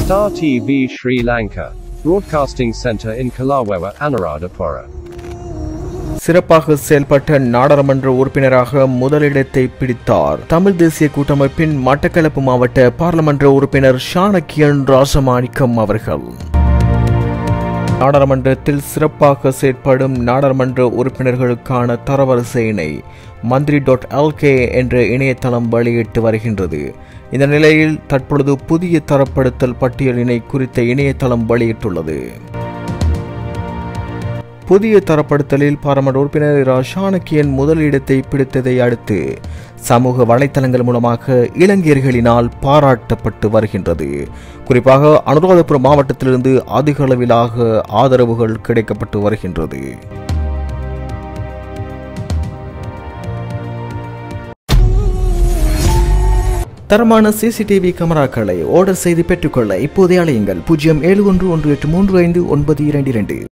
Star TV Sri Lanka. Broadcasting Center in Kalawewa, Anuradhapura. சிறப்பாக செயல்பட்ட நாடாளுமன்ற உறுப்பினராக முதலிடத்தை பிடித்தார் தமிழ் தேசிய கூட்டமைப்பின் மட்டக்களப்பு மாவட்ட பாராளுமன்ற உறுப்பினர் ஷானக்கியன் ராசமாணிக்கம் அவர்கள் நாடாளுமன்றத்தில் சிறப்பாக செயற்படும் நாடாளுமன்ற உறுப்பினர்களுக்கான தரவரிசையினை மந்திரி டாட் எல்கே என்ற இணையதளம் வெளியிட்டு வருகின்றது இந்த நிலையில் தற்பொழுது புதிய தரப்படுத்தல் பட்டியலினை குறித்த இணையதளம் வெளியிட்டுள்ளது புதிய தரப்படுத்தலில் பாராளுமன்ற உறுப்பினர் இரா சாணக்கியன் முதலிடத்தை பிடித்ததை அடுத்து சமூக வலைத்தளங்கள் மூலமாக இளைஞர்களினால் பாராட்டப்பட்டு வருகின்றது குறிப்பாக அனுராதபுரம் மாவட்டத்திலிருந்து அதிக அளவிலாக ஆதரவுகள் கிடைக்கப்பட்டு வருகின்றது தரமான சிசிடிவி கேமராக்களை ஆர்டர் செய்து பெற்றுக்கொள்ள இப்போதே அழையுங்கள் பூஜ்ஜியம் ஏழு ஒன்று ஒன்று எட்டு மூன்று ஐந்து ஒன்பது இரண்டு இரண்டு